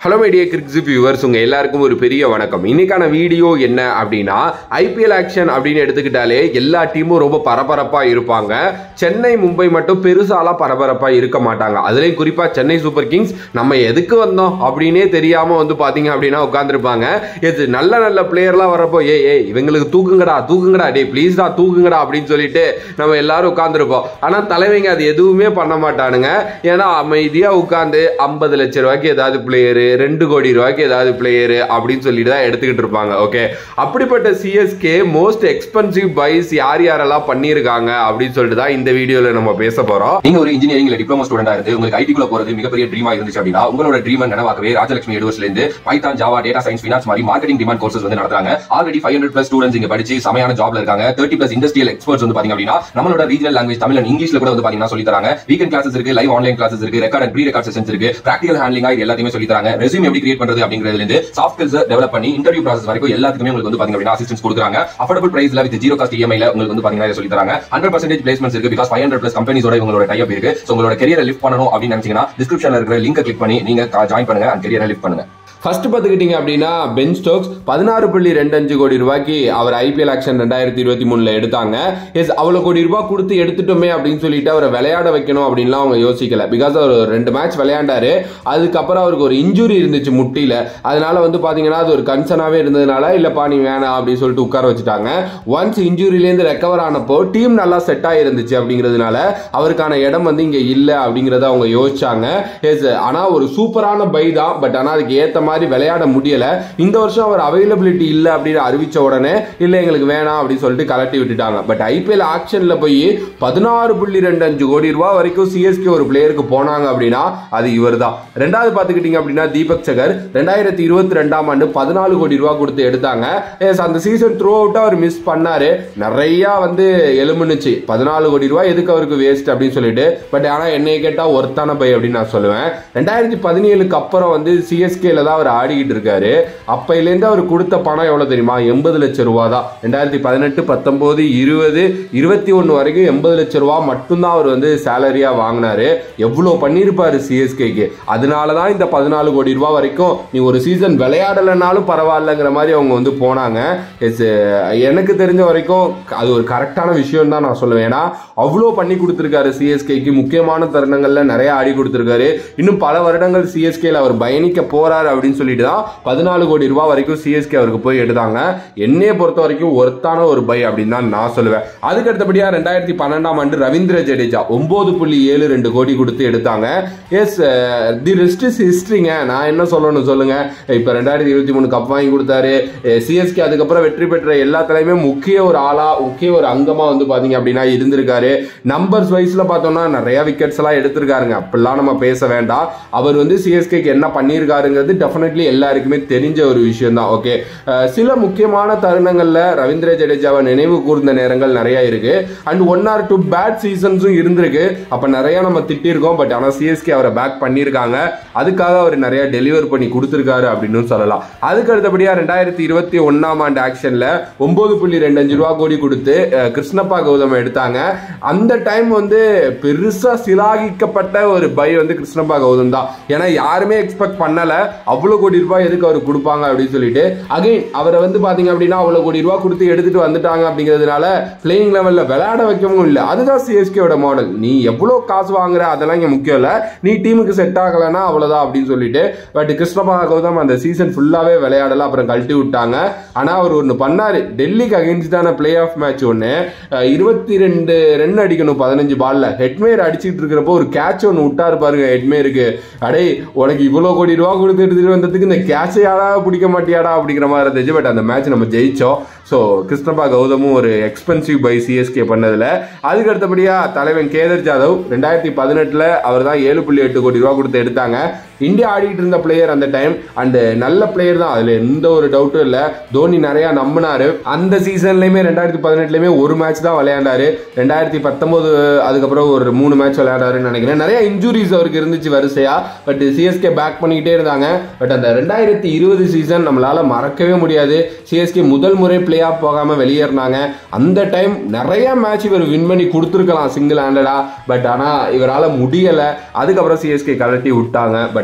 hello my dear கிரிக்ஸ் viewers உங்கள் எல்லாருக்கும் ஒரு பெரிய வணக்கம் இன்னைக்கான வீடியோ என்ன அப்படின்னா ஐபிஎல் ஆக்ஷன் அப்படின்னு எடுத்துக்கிட்டாலே எல்லா டீமும் ரொம்ப பரபரப்பாக இருப்பாங்க சென்னை மும்பை மட்டும் பெருசாலாம் பரபரப்பாக இருக்க மாட்டாங்க அதுலேயும் குறிப்பாக சென்னை சூப்பர் கிங்ஸ் நம்ம எதுக்கு வந்தோம் அப்படின்னே தெரியாமல் வந்து பார்த்தீங்க அப்படின்னா உட்காந்துருப்பாங்க இது நல்ல நல்ல பிளேயர்லாம் வரப்போ ஏய் ஏய் இவங்களுக்கு தூக்குங்கடா தூக்குங்கடா டே ப்ளீஸ்டா தூக்குங்கடா அப்படின்னு சொல்லிட்டு நம்ம எல்லாரும் உட்காந்துருப்போம் ஆனால் தலைவங்க அது எதுவுமே பண்ண மாட்டானுங்க ஏன்னா அமைதியாக உட்காந்து ஐம்பது லட்ச ரூபாய்க்கு ஏதாவது பிளேயரு ரெண்டு கோடி ரூபாய்க்கு ஏதாவது பிளேயரு அப்படின்னு சொல்லிட்டு தான் எடுத்துக்கிட்டு இருப்பாங்க ஓகே அப்படிப்பட்ட சிஎஸ்கே மோஸ்ட் எக்ஸ்பென்சிவ் பைஸ் யார் யாரெல்லாம் பண்ணியிருக்காங்க அப்படின்னு சொல்லிட்டு தான் இந்த வீடியோவில் நம்ம பேச போகிறோம் நீங்க ஒரு இன்ஜினியரிங் இல்ல டிப்ளமோ ஸ்டூடெண்டா இருந்து உங்களுக்கு ஐடி குள்ள போறது மிகப்பெரிய ட்ரீமா இருந்துச்சு அப்படின்னா உங்களோட ட்ரீம் நினைவாக்கவே ராஜலட்சுமி யூனிவர்ஸ்ல இருந்து Python Java data science finance மாதிரி மார்க்கெட்டிங் டிமாண்ட் கோர்சஸ் வந்து நடத்துறாங்க already five hundred plus students இங்க படிச்சு சமையான ஜாப்ல இருக்காங்க தேர்ட்டி பிளஸ் இண்டஸ்ட்ரியல் எக்ஸ்பர்ட்ஸ் வந்து பாத்தீங்க அப்படின்னா நம்மளோட ரீஜனல் லாங்குவேஜ் தமிழ் அண்ட் இங்கிலீஷ்ல கூட வந்து பாத்தீங்கன்னா சொல்லி தராங்க வீக்கெண்ட் கிளாஸஸ் இருக்கு லைவ் ஆன்லைன் கிளாஸஸ் இருக்கு record and pre record sessions இருக்கு பிராக்டிகல் ஹேண்ட்லிங்கா இது எல்லாத்தையுமே சொல்லி தராங்க ரெஸ்யூம் எப்படி கிரியேட் பண்றது அப்படிங்கிறதுல இருந்து சாஃப்ட் ஸ்கில்ஸ் டெவலப் பண்ணி இன்டர்வியூ ப்ராசஸ் வரைக்கும் எல்லாத்துக்குமே உங்களுக்கு வந்து பாத்தீங்க அப்படின்னா அசிஸ்டன்ஸ் கொடுக்குறாங்க அஃபோர்டபுள் பிரைஸ்ல வித் ஜீரோ காஸ்ட் இஎம்ஐல உங்களுக்கு வந்து பாத்தீங்கன்னா இதை சொல்லி தராங்க ஹண்ட்ரட் பர்சன்டேஜ் பிளேஸ்மெண்ட்ஸ் இருக்கு பிகாஸ் ஃபைவ் ஹண்ட்ரட் பிளஸ் கம்பெனிஸோட உங்களோட டைப் இருக்கு So உங்களோட கரியரை லிஃப்ட் பண்ணணும் அப்படின்னு நினைச்சீங்கன்னா டிஸ்கிரிப்ஷன்ல இருக்கிற லிங்க் கிளிக் பண்ணி நீங்க ஜாயின் பண்ணுங்க அண்ட் கரியரை லிஃப்ட் பண்ணுங்க ஃபர்ஸ்ட் பார்த்துக்கிட்டீங்க அப்படின்னா பென் ஸ்டோக்ஸ் பதினாறு புள்ளி ரெண்டு அஞ்சு கோடி ரூபாய்க்கு அவர் ஐபிஎல் ஆக்ஷன் ரெண்டாயிரத்தி இருபத்தி மூணுல எடுத்தாங்க எஸ் அவ்வளோ கோடி ரூபாய் கொடுத்து எடுத்துட்டோமே அப்படின்னு சொல்லிட்டு அவரை விளையாட வைக்கணும் அப்படின்லாம் அவங்க யோசிக்கல பிகாஸ் அவர் ரெண்டு மேட்ச் விளையாண்டாரு அதுக்கப்புறம் அவருக்கு ஒரு இன்ஜுரி இருந்துச்சு முட்டியில அதனால வந்து பாத்தீங்கன்னா அது ஒரு கன்சர்னாவே இருந்ததுனால இல்லப்பா நீ வேணாம் அப்படின்னு சொல்லிட்டு உட்கார வச்சுட்டாங்க ஒன்ஸ் இன்ஜுரியிலேருந்து ரெக்கவர் ஆனப்போ டீம் நல்லா செட் ஆயிருந்துச்சு அப்படிங்கிறதுனால அவருக்கான இடம் வந்து இங்க இல்லை அப்படிங்கிறத அவங்க யோசிச்சாங்க எஸ் ஆனா ஒரு சூப்பரான பை தான் பட் ஆனா அதுக்கு ஏத்த மாதிரி விளையாட முடியல இந்த வருஷம் அவர் அவைலபிலிட்டி இல்லை அப்படின்னு அறிவிச்ச உடனே இல்லை எங்களுக்கு வேணாம் அப்படின்னு சொல்லிட்டு கலட்டி விட்டுட்டாங்க பட் ஐபிஎல் ஆக்ஷன்ல போய் பதினாறு புள்ளி ரெண்டு அஞ்சு கோடி ரூபாய் வரைக்கும் சிஎஸ்கே ஒரு பிளேயருக்கு போனாங்க அப்படின்னா அது இவர் தான் ரெண்டாவது பார்த்துக்கிட்டீங்க அப்படின்னா தீபக் சகர் ரெண்டாயிரத்தி இருபத்தி ரெண்டாம் ஆண்டு பதினாலு கோடி ரூபாய் கொடுத்து எடுத்தாங்க எஸ் அந்த சீசன் த்ரூ அவுட்டா அவர் மிஸ் பண்ணாரு நிறைய வந்து எலும்புனுச்சு பதினாலு கோடி ரூபாய் எதுக்கு அவருக்கு வேஸ்ட் அப்படின்னு சொல்லிட்டு பட் ஆனா என்னைய கேட்டா ஒருத்தான பை அப்படின்னு நான் சொல்லுவேன் ரெண்டாயிரத்தி பதினேழுக்கு அப்புறம் வந்து சிஎஸ்கேல தான் அவர் ஆடிக்கிட்டு இருக்காரு அப்பையிலேருந்து அவர் கொடுத்த பணம் எவ்வளவு தெரியுமா எண்பது லட்சம் ரூபா தான் ரெண்டாயிரத்தி பதினெட்டு பத்தொன்பது இருபது இருபத்தி ஒன்று வரைக்கும் எண்பது லட்சம் ரூபா மட்டும்தான் அவர் வந்து சேலரியா வாங்கினாரு எவ்வளோ பண்ணியிருப்பாரு சிஎஸ்கேக்கு அதனால தான் இந்த பதினாலு கோடி ரூபா வரைக்கும் நீ ஒரு சீசன் விளையாடலைனாலும் பரவாயில்லங்கிற மாதிரி அவங்க வந்து போனாங்க எஸ் எனக்கு தெரிஞ்ச வரைக்கும் அது ஒரு கரெக்டான விஷயம் தான் நான் சொல்லுவேன் ஏன்னா அவ்வளோ பண்ணி கொடுத்துருக்காரு சிஎஸ்கேக்கு முக்கியமான தருணங்கள்ல நிறைய ஆடி கொடுத்துருக்காரு இன்னும் பல வருடங்கள் சிஎஸ்கேல அவர் பயணிக்க போறாரு அப்படின்னு சொல்லிட்டு தான் பதினாலு கோடி ரூபாய் வரைக்கும் சிஎஸ்கே அவருக்கு போய் எடுத்தாங்க என்னைய பொறுத்த வரைக்கும் ஒருத்தான ஒரு பை அப்படின்னு தான் நான் சொல்லுவேன் அதுக்கு அடுத்தபடியா ரெண்டாயிரத்தி பன்னெண்டாம் ஆண்டு ரவீந்திர ஜடேஜா ஒன்பது புள்ளி ஏழு ரெண்டு கோடி கொடுத்து எடுத்தாங்க எஸ் தி ரெஸ்ட் இஸ் ஹிஸ்ட்ரிங்க நான் என்ன சொல்லணும் சொல்லுங்க இப்போ ரெண்டாயிரத்தி இருபத்தி மூணு கப் வாங்கி கொடுத்தாரு சிஎஸ்கே அதுக்கப்புறம் வெற்றி பெற்ற எல்லாத்துலயுமே முக்கிய ஒரு ஆளா முக்கிய ஒரு அங்கமா வந்து பாத்தீங்க அப்படின்னா இருந்திருக்காரு நம்பர்ஸ் வைஸ்ல பார்த்தோம்னா நிறைய விக்கெட்ஸ் எல்லாம் எடுத்திருக்காருங்க அப்படிலாம் நம்ம பேச வேண்டாம் அவர் வந்து சிஎஸ்கேக்கு என்ன பண்ணியிருக்காருங்கிறது டெஃபினெட்லி எல்லாருக்குமே தெரிஞ்ச ஒரு விஷயம் தான் ஓகே சில முக்கியமான தருணங்கள்ல ரவீந்திர ஜடேஜாவை நினைவு கூர்ந்த நேரங்கள் நிறைய இருக்கு and one or two bad சீசன்ஸும் இருந்திருக்கு அப்ப நிறைய நம்ம திட்டிருக்கோம் பட் ஆனா சிஎஸ்கே அவரை பேக் பண்ணியிருக்காங்க அதுக்காக அவர் நிறைய டெலிவர் பண்ணி கொடுத்துருக்காரு அப்படின்னு சொல்லலாம் அதுக்கு அடுத்தபடியா ரெண்டாயிரத்தி இருபத்தி ஒன்னாம் ஆண்டு ஆக்ஷன்ல ஒன்பது புள்ளி ரெண்டு அஞ்சு ரூபா கோடி கொடுத்து அஹ், கிருஷ்ணப்பா கௌதம் எடுத்தாங்க அந்த டைம் வந்து பெருசா சிலாகிக்கப்பட்ட ஒரு பை வந்து கிருஷ்ணப்பா கௌதம் தான் ஏன்னா யாருமே எக்ஸ்பெக்ட் பண்ணல அவ்வளவு கோடி ரூபாய் எதுக்கு அவர் கொடுப்பாங்க அப்படின்னு சொல்லிட்டு அகைன் அவரை வந்து பாத்தீங்க அப்படின்னா அவ்வளவு கோடி ரூபாய் கொடுத்து எடுத்துட்டு வந்துட்டாங்க அப்படிங்கிறதுனால பிளேயிங் லெவல்ல விளையாட வைக்கவும் இல்லை அதுதான் சிஎஸ்கேவோட மாடல் நீ எவ்வளவு காசு வாங்குற அதெல்லாம் இங்க முக்கியம் இல்ல நீ டீமுக்கு செட் ஆகலைன்னா அவ்வளவுதான் அப்படின்னு சொல்லிட்டு பட் கிருஷ்ணபா கௌதம் அந்த சீசன் ஃபுல்லாவே விளையாடல அப்புறம் கழட்டி விட்டாங்க ஆனா அவர் ஒன்னு பண்ணாரு டெல்லிக்கு அகைன்ஸ்டான பிளே ஆஃப் மேட்ச் ஒன்னு இருபத்தி ரெண்டு ரன் அடிக்கணும் பதினஞ்சு பால்ல ஹெட்மேர் அடிச்சிட்டு இருக்கிறப்போ ஒரு கேட்ச் ஒன்னு விட்டாரு பாருங்க ஹெட்மேருக்கு அடே உனக்கு இவ்வளவு கோடி ரூபா கொடுத்து எடுத்துட்டு வந்ததுக்கு இந்த கேட்சையாடா பிடிக்க மாட்டியாடா அப்படிங்கிற மாதிரி இருந்துச்சு பட் அந்த மேட்ச் நம்ம ஜெயிச்சோம் ஸோ கிருஷ்ணபா கௌதமும் ஒரு எக்ஸ்பென்சிவ் பை சிஎஸ்கே பண்ணதுல அதுக்கு அடுத்தபடியா தலைவன் கேதர் ஜாதவ் ரெண்டாயிரத்தி பதினெட்டுல அவர் தான் ஏழு புள்ளி எட்டு கோடி ரூபா கொடுத்து எடுத்தாங்க இந்தியா ஆடிட்டு இருந்த பிளேயர் அந்த டைம் அண்ட் நல்ல பிளேயர் தான் அதுல எந்த ஒரு டவுட்டும் இல்ல தோனி நிறைய நம்பினாரு அந்த சீசன்லயுமே ரெண்டாயிரத்தி பதினெட்டுலயுமே ஒரு மேட்ச் தான் விளையாண்டாரு ரெண்டாயிரத்தி பத்தொன்பது அதுக்கப்புறம் ஒரு மூணு மேட்ச் விளையாடாருன்னு நினைக்கிறேன் நிறைய இன்ஜுரிஸ் அவருக்கு இருந்துச்சு வரிசையா பட் சிஎஸ்கே பேக் பண்ணிக்கிட்டே இருந்தாங்க பட் அந்த ரெண்டாயிரத்தி இருபது சீசன் நம்மளால மறக்கவே முடியாது சிஎஸ்கே முதல் முறை பிளே ஆஃப் போகாம வெளியேறினாங்க அந்த டைம் நிறைய மேட்ச் இவர் வின் பண்ணி கொடுத்துருக்கலாம் சிங்கிள் ஹேண்டடா பட் ஆனா இவரால முடியல அதுக்கப்புறம் சிஎஸ்கே கலட்டி விட்டாங்க பட்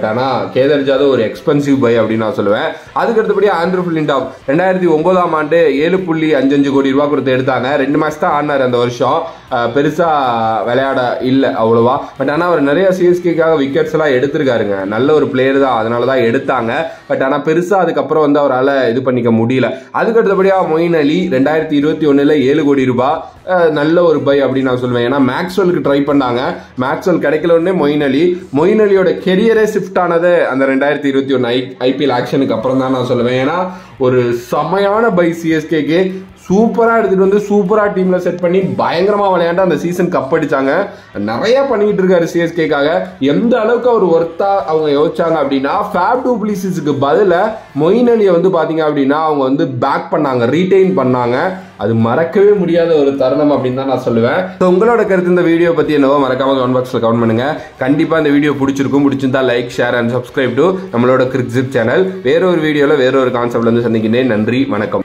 பட் ஆனால் கேதர் ஜாதவ் ஒரு எக்ஸ்பென்சிவ் பை அப்படின்னு நான் சொல்லுவேன் அதுக்கு அடுத்தபடி ஆண்ட்ரூ ஃபிளின்டாப் ரெண்டாயிரத்தி ஒன்பதாம் ஆண்டு ஏழு புள்ளி அஞ்சஞ்சு கோடி ரூபாய் கொடுத்து எடுத்தாங்க ரெண்டு மேட்ச் தான் ஆடினார் அந்த வருஷம் அஹ், பெருசா விளையாட இல்லை அவ்வளோவா பட் ஆனால் அவர் நிறைய சிஎஸ்கேக்காக விக்கெட்ஸ் எல்லாம் எடுத்திருக்காருங்க நல்ல ஒரு பிளேயர் தான் அதனால தான் எடுத்தாங்க பட் ஆனால் பெருசா அதுக்கப்புறம் வந்து அவரால் இது பண்ணிக்க முடியல அதுக்கு அடுத்தபடியாக மொயின் அலி ரெண்டாயிரத்தி இருபத்தி ஒன்றில் ஏழு கோடி ரூபாய் அஹ், நல்ல ஒரு பை அப்படின்னு நான் சொல்லுவேன் ஏன்னா மேக்ஸ்வெலுக்கு ட்ரை பண்ணாங்க மேக்ஸ்வெல் கிடைக்கல உடனே மொயின் அலி மொயின் அலியோட கெரியரே ஷிஃப்ட் ஆனது அந்த ரெண்டாயிரத்தி இருபத்தி ஒன்று ஐ ஐபிஎல் ஆக்ஷனுக்கு அப்புறம் தான் நான் சொல்லுவேன் ஏன்னா ஒரு செமையான பை சிஎஸ்கேக்கு சூப்பராக எடுத்துகிட்டு வந்து சூப்பராக டீமில் செட் பண்ணி பயங்கரமாக விளையாண்டு அந்த சீசன் கப் அடிச்சாங்க நிறைய பண்ணிக்கிட்டு இருக்காரு சிஎஸ்கேக்காக எந்த அளவுக்கு அவர் ஒர்த்தா அவங்க யோசிச்சாங்க அப்படின்னா ஃபேப் டூப்ளிசிஸுக்கு பதிலாக மொயின் அலியை வந்து பார்த்தீங்க அப்படின்னா அவங்க வந்து பேக் பண்ணாங்க ரீட்டைன் பண்ணாங்க அது மறக்கவே முடியாத ஒரு தருணம் அப்படின்னு தான் நான் சொல்லுவேன் ஸோ உங்களோட கருத்து இந்த வீடியோ பற்றி என்னவோ மறக்காம கமெண்ட் பாக்ஸில் கமெண்ட் பண்ணுங்க கண்டிப்பாக இந்த வீடியோ பிடிச்சிருக்கும் பிடிச்சிருந்தா like share and subscribe to நம்மளோட கிரிக்ஸிப் சேனல் வேற ஒரு வீடியோவில் வேற ஒரு கான்செப்ட்ல வந்து சந்திக்கிறேன் நன்றி வணக்கம்